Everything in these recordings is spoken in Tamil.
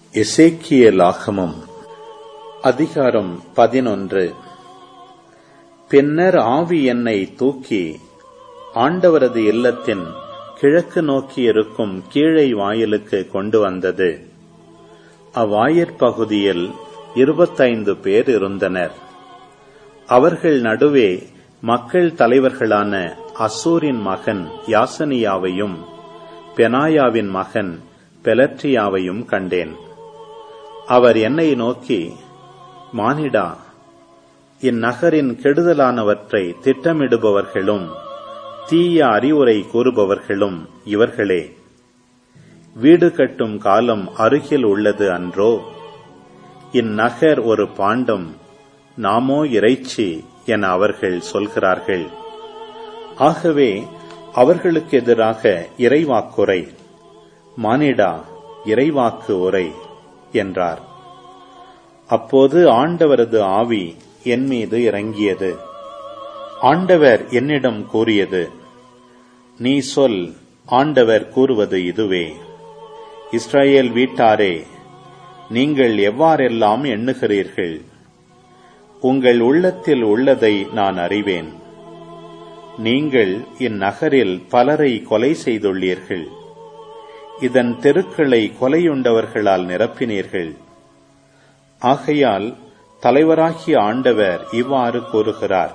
எசேக்கியலாகமம் அதிகாரம் பதினொன்று பின்னர் ஆவி என்னை தூக்கி ஆண்டவரது இல்லத்தின் கிழக்கு நோக்கியிருக்கும் கீழை வாயிலுக்கு கொண்டு வந்தது அவ்வாயிற்பகுதியில் இருபத்தைந்து பேர் இருந்தனர் அவர்கள் நடுவே மக்கள் தலைவர்களான அசூரின் மகன் யாசனியாவையும் பெனாயாவின் மகன் பெலட்ரியாவையும் கண்டேன் அவர் என்னை நோக்கி மானிடா இந்நகரின் கெடுதலானவற்றை திட்டமிடுபவர்களும் தீய அறிவுரை கூறுபவர்களும் இவர்களே வீடு கட்டும் காலம் அருகில் உள்ளது அன்றோ இந்நகர் ஒரு பாண்டம் நாமோ இறைச்சி என அவர்கள் சொல்கிறார்கள் ஆகவே அவர்களுக்கு எதிராக இறைவாக்குரை மானிடா இறைவாக்கு உரை என்றார் அப்போது ஆண்டவரது ஆவி என் மீது இறங்கியது ஆண்டவர் என்னிடம் கூறியது நீ சொல் ஆண்டவர் கூறுவது இதுவே இஸ்ரேல் வீட்டாரே நீங்கள் எவ்வாறெல்லாம் எண்ணுகிறீர்கள் உங்கள் உள்ளத்தில் உள்ளதை நான் அறிவேன் நீங்கள் இந்நகரில் பலரை கொலை செய்துள்ளீர்கள் இதன் தெருக்களை கொலையுண்டவர்களால் நிரப்பினீர்கள் ஆகையால் தலைவராகிய ஆண்டவர் இவ்வாறு கூறுகிறார்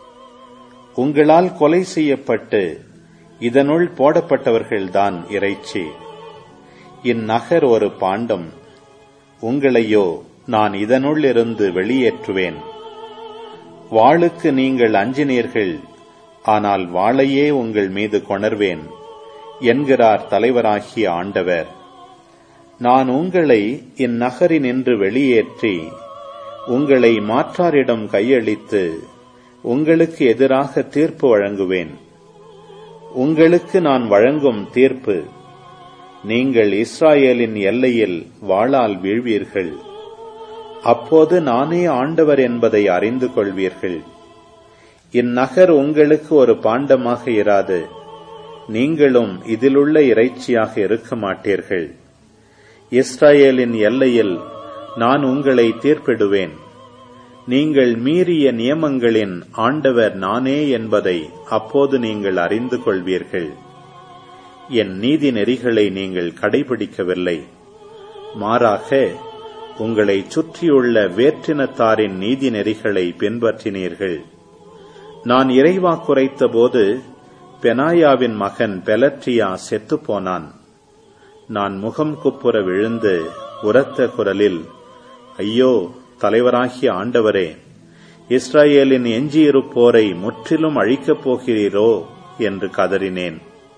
உங்களால் கொலை செய்யப்பட்டு இதனுள் போடப்பட்டவர்கள்தான் இறைச்சி இந்நகர் ஒரு பாண்டம் உங்களையோ நான் இதனுள் இருந்து வெளியேற்றுவேன் வாளுக்கு நீங்கள் அஞ்சினீர்கள் ஆனால் வாளையே உங்கள் மீது கொணர்வேன் என்கிறார் தலைவராகிய ஆண்டவர் நான் உங்களை இந்நகரினின்று வெளியேற்றி உங்களை மாற்றாரிடம் கையளித்து உங்களுக்கு எதிராக தீர்ப்பு வழங்குவேன் உங்களுக்கு நான் வழங்கும் தீர்ப்பு நீங்கள் இஸ்ராயேலின் எல்லையில் வாளால் வீழ்வீர்கள் அப்போது நானே ஆண்டவர் என்பதை அறிந்து கொள்வீர்கள் இந்நகர் உங்களுக்கு ஒரு பாண்டமாக இராது நீங்களும் இதிலுள்ள இறைச்சியாக இருக்க மாட்டீர்கள் இஸ்ராயேலின் எல்லையில் நான் உங்களை தீர்ப்பிடுவேன் நீங்கள் மீறிய நியமங்களின் ஆண்டவர் நானே என்பதை அப்போது நீங்கள் அறிந்து கொள்வீர்கள் என் நீதி நெறிகளை நீங்கள் கடைபிடிக்கவில்லை மாறாக உங்களை சுற்றியுள்ள வேற்றினத்தாரின் நீதி நெறிகளை பின்பற்றினீர்கள் நான் இறைவா குறைத்த போது பெனாயாவின் மகன் பெலட்ரியா செத்துப்போனான் நான் முகம் குப்புற விழுந்து உரத்த குரலில் ஐயோ தலைவராகிய ஆண்டவரே இஸ்ரேலின் எஞ்சியிருப்போரை முற்றிலும் அழிக்கப் போகிறீரோ என்று கதறினேன்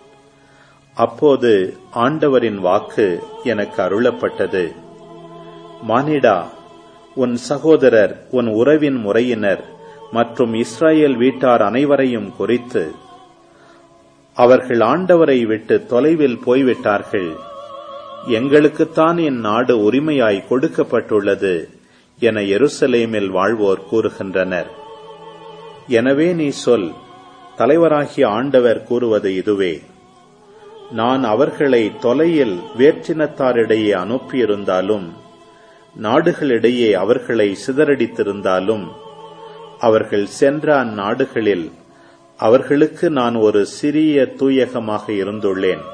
அப்போது ஆண்டவரின் வாக்கு எனக்கு அருளப்பட்டது மானிடா உன் சகோதரர் உன் உறவின் முறையினர் மற்றும் இஸ்ரேல் வீட்டார் அனைவரையும் குறித்து அவர்கள் ஆண்டவரை விட்டு தொலைவில் போய்விட்டார்கள் எங்களுக்குத்தான் இந்நாடு உரிமையாய் கொடுக்கப்பட்டுள்ளது என எருசலேமில் வாழ்வோர் கூறுகின்றனர் எனவே நீ சொல் தலைவராகிய ஆண்டவர் கூறுவது இதுவே நான் அவர்களை தொலையில் வேற்றினத்தாரிடையே அனுப்பியிருந்தாலும் நாடுகளிடையே அவர்களை சிதறடித்திருந்தாலும் அவர்கள் சென்ற அந்நாடுகளில் அவர்களுக்கு நான் ஒரு சிறிய தூயகமாக இருந்துள்ளேன்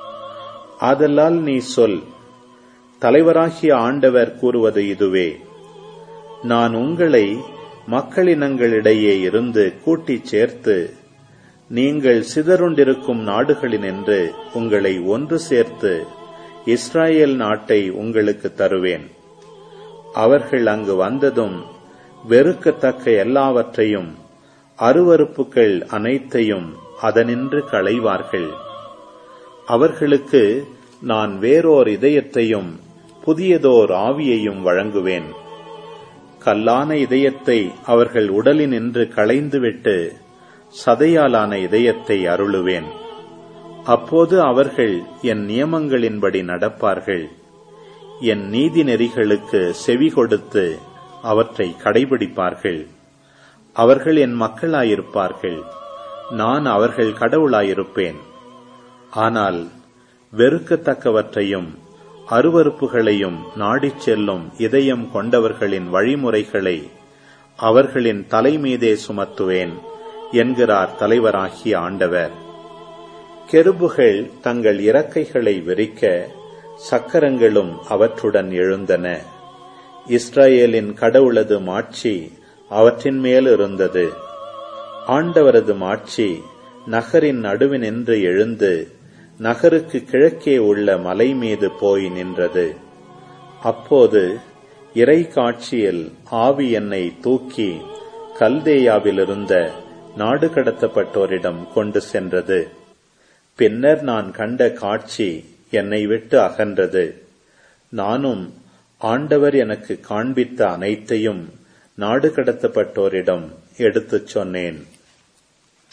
ஆதலால் நீ சொல் தலைவராகிய ஆண்டவர் கூறுவது இதுவே நான் உங்களை மக்களினங்களிடையே இருந்து கூட்டிச் சேர்த்து நீங்கள் சிதறுண்டிருக்கும் நாடுகளினின்று உங்களை ஒன்று சேர்த்து இஸ்ராயேல் நாட்டை உங்களுக்கு தருவேன் அவர்கள் அங்கு வந்ததும் வெறுக்கத்தக்க எல்லாவற்றையும் அருவறுப்புகள் அனைத்தையும் அதனின்று களைவார்கள் அவர்களுக்கு நான் வேறோர் இதயத்தையும் புதியதோர் ஆவியையும் வழங்குவேன் கல்லான இதயத்தை அவர்கள் உடலினின்று களைந்துவிட்டு சதையாலான இதயத்தை அருளுவேன் அப்போது அவர்கள் என் நியமங்களின்படி நடப்பார்கள் என் நீதி நெறிகளுக்கு செவி கொடுத்து அவற்றை கடைபிடிப்பார்கள் அவர்கள் என் மக்களாயிருப்பார்கள் நான் அவர்கள் கடவுளாயிருப்பேன் ஆனால் வெறுக்கத்தக்கவற்றையும் அருவறுப்புகளையும் நாடிச் செல்லும் இதயம் கொண்டவர்களின் வழிமுறைகளை அவர்களின் தலைமீதே சுமத்துவேன் என்கிறார் தலைவராகிய ஆண்டவர் கெருபுகள் தங்கள் இறக்கைகளை விரிக்க சக்கரங்களும் அவற்றுடன் எழுந்தன இஸ்ரேலின் கடவுளது மாட்சி அவற்றின் மேல் இருந்தது ஆண்டவரது மாட்சி நகரின் நடுவினின்று எழுந்து நகருக்கு கிழக்கே உள்ள மலை மீது போய் நின்றது அப்போது இறை காட்சியில் ஆவி என்னை தூக்கி கல்தேயாவிலிருந்த நாடு கடத்தப்பட்டோரிடம் கொண்டு சென்றது பின்னர் நான் கண்ட காட்சி என்னை விட்டு அகன்றது நானும் ஆண்டவர் எனக்கு காண்பித்த அனைத்தையும் நாடு கடத்தப்பட்டோரிடம் எடுத்துச் சொன்னேன்